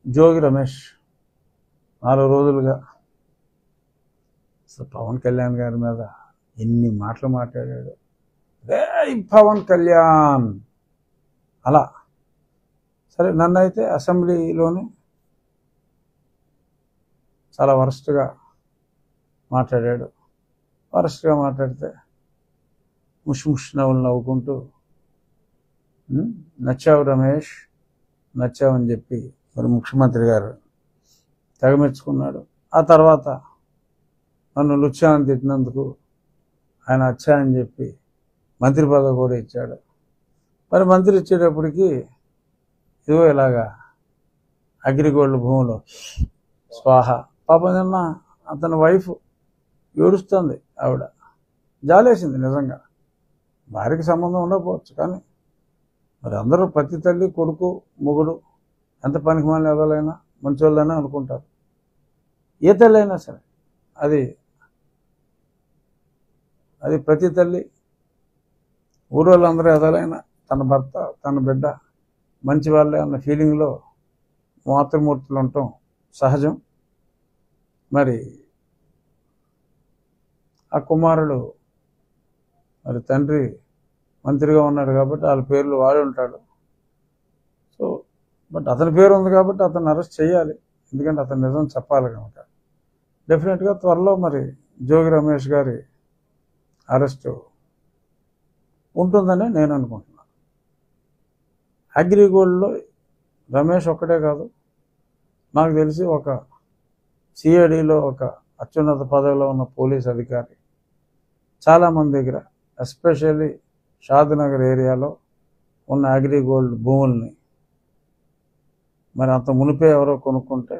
జోగి రమేష్ నాలుగు రోజులుగా అసలు పవన్ కళ్యాణ్ గారి మీద ఎన్ని మాటలు మాట్లాడాడు రే పవన్ కళ్యాణ్ అలా సరే నన్ను అయితే అసెంబ్లీలోనే చాలా వరస్ట్గా మాట్లాడాడు వరస్ట్గా మాట్లాడితే ముష్ ముష్ నవ్వులు నవ్వుకుంటూ "ఉమ్, నచ్చావు రమేష్ నచ్చావని చెప్పి మరి ముఖ్యమంత్రి గారు తెగమెచ్చుకున్నాడు ఆ తర్వాత నన్ను లుచ్చాని తిట్టినందుకు ఆయన వచ్చా అని చెప్పి మంత్రి పదవి కూడా ఇచ్చాడు మరి మంత్రి ఇచ్చేటప్పటికి ఇదిగో ఇలాగా అగ్రిగోల్డ్ భూములు స్వాహ పాపం నిన్న అతని వైఫ్ ఏడుస్తుంది ఆవిడ జాలేసింది నిజంగా భార్యకి సంబంధం ఉండకపోవచ్చు కానీ మరి అందరూ ప్రతి తల్లి కొడుకు మొగుడు ఎంత పనికి మాలిన ఎవరైనా మంచోళ్ళైనా అనుకుంటారు ఏ తల్లి అయినా సరే అది అది ప్రతి తల్లి ఊరోళ్ళందరూ ఎదలైనా తన భర్త తన బిడ్డ మంచి వాళ్ళే అన్న ఫీలింగ్లో మాతృమూర్తులు ఉండటం సహజం మరి ఆ కుమారుడు మరి తండ్రి మంత్రిగా ఉన్నాడు కాబట్టి వాళ్ళ పేర్లు వాడి ఉంటాడు సో బట్ అతని పేరు ఉంది కాబట్టి అతన్ని అరెస్ట్ చేయాలి ఎందుకంటే అతను నిజం చెప్పాలి కనుక డెఫినెట్గా త్వరలో మరి జోగి రమేష్ గారి అరెస్టు ఉంటుందని నేను అనుకుంటున్నాను అగ్రిగోల్డ్లో రమేష్ ఒక్కడే కాదు నాకు తెలిసి ఒక సిఐడిలో ఒక అత్యున్నత పదవిలో ఉన్న పోలీస్ అధికారి చాలామంది దగ్గర ఎస్పెషల్లీ షాద్నగర్ ఏరియాలో ఉన్న అగ్రిగోల్డ్ భూముల్ని మరి అంత మునిపే ఎవరో కొనుక్కుంటే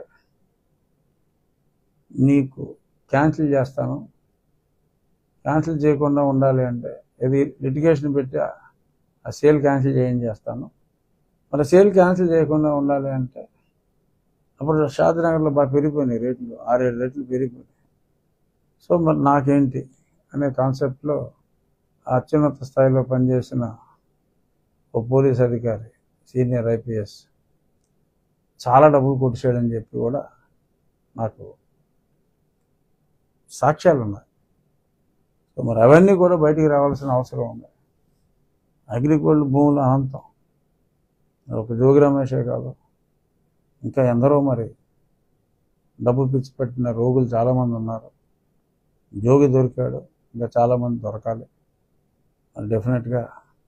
నీకు క్యాన్సిల్ చేస్తాను క్యాన్సిల్ చేయకుండా ఉండాలి అంటే ఇది లిటిగేషన్ పెట్టి ఆ- ఆ సేల్ క్యాన్సిల్ చేయం చేస్తాను మరి సేల్ క్యాన్సిల్ చేయకుండా ఉండాలి అంటే అప్పుడు షాద్నగర్లో బాగా పెరిగిపోయినాయి రేట్లు ఆరేడు రేట్లు పెరిగిపోయినాయి సో మరి నాకేంటి అనే కాన్సెప్ట్లో ఆ అత్యున్నత స్థాయిలో పనిచేసిన ఓ పోలీస్ అధికారి సీనియర్ ఐపీఎస్ చాలా డబ్బులు కొట్టేసాడని చెప్పి కూడా నాకు సాక్ష్యాలు ఉన్నాయి సో మరి అవన్నీ కూడా బయటికి రావాల్సిన అవసరం ఉంది అగ్రిగోల్డ్ భూములు అనంతం ఒక జోగి రమేషే కాదు ఇంకా ఎందరో మరి డబ్బు పిచ్చి పెట్టిన రోగులు చాలామంది ఉన్నారు జోగి దొరికాడు ఇంకా చాలామంది దొరకాలి మరి డెఫినెట్గా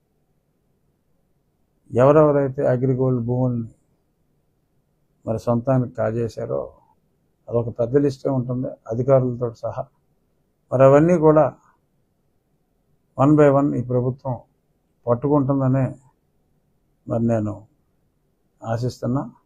ఎవరెవరైతే అగ్రిగోల్డ్ భూముల్ని మరి సొంతానికి కాజేశారో అదొక పెద్ద లిస్టే ఉంటుంది అధికారులతో సహా మరి అవన్నీ కూడా వన్ బై వన్ ఈ ప్రభుత్వం పట్టుకుంటుందనే మరి నేను ఆశిస్తున్నా